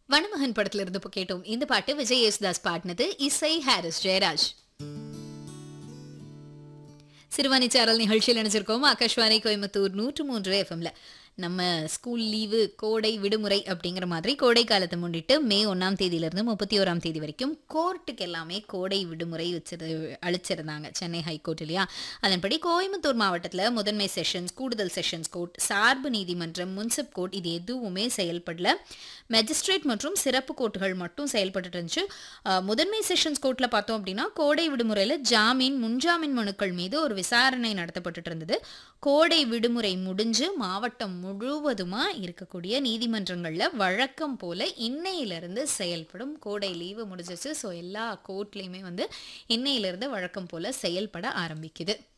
வனமகன் படத்துல இருந்து இப்போ கேட்டோம் இந்த பாட்டு விஜய் யேசுதாஸ் பாடினது இசை ஹாரிஸ் ஜெயராஜ் சிறுவாணி சாரல் நிகழ்ச்சியில் நினைச்சிருக்கோம் ஆகாஷ்வாணி கோயம்புத்தூர் நூற்று மூன்று எஃப்எம்ல நம்ம ஸ்கூல் லீவு கோடை விடுமுறை அப்படிங்கிற மாதிரி கோடை காலத்தை முன்னிட்டு மே ஒன்றாம் தேதியிலிருந்து முப்பத்தி ஓராம் தேதி வரைக்கும் கோர்ட்டுக்கு எல்லாமே கோடை விடுமுறை வச்சிரு அளிச்சிருந்தாங்க சென்னை ஹைகோர்ட் இல்லையா அதன்படி கோயம்புத்தூர் மாவட்டத்தில் முதன்மை செஷன்ஸ் கூடுதல் செஷன்ஸ் கோர்ட் சார்பு நீதிமன்றம் முன்சிப் கோர்ட் இது எதுவுமே செயல்படல மெஜிஸ்ட்ரேட் மற்றும் சிறப்பு கோர்ட்டுகள் மட்டும் செயல்பட்டு இருந்துச்சு அஹ், முதன்மை செஷன்ஸ் கோர்ட்டில் பார்த்தோம் அப்படின்னா கோடை விடுமுறையில் ஜாமீன் முன்ஜாமீன் மனுக்கள் மீது ஒரு விசாரணை நடத்தப்பட்டுட்டு இருந்தது கோடை விடுமுறை முடிஞ்சு மாவட்டம் முழுவதுமா இருக்கக்கூடிய நீதிமன்றங்கள்ல வழக்கம் போல இன்னையிலிருந்து செயல்படும் கோடை லீவு முடிஞ்சிச்சு ஸோ எல்லா கோர்ட்லேயுமே வந்து இன்னையிலிருந்து வழக்கம் போல செயல்பட ஆரம்பிக்குது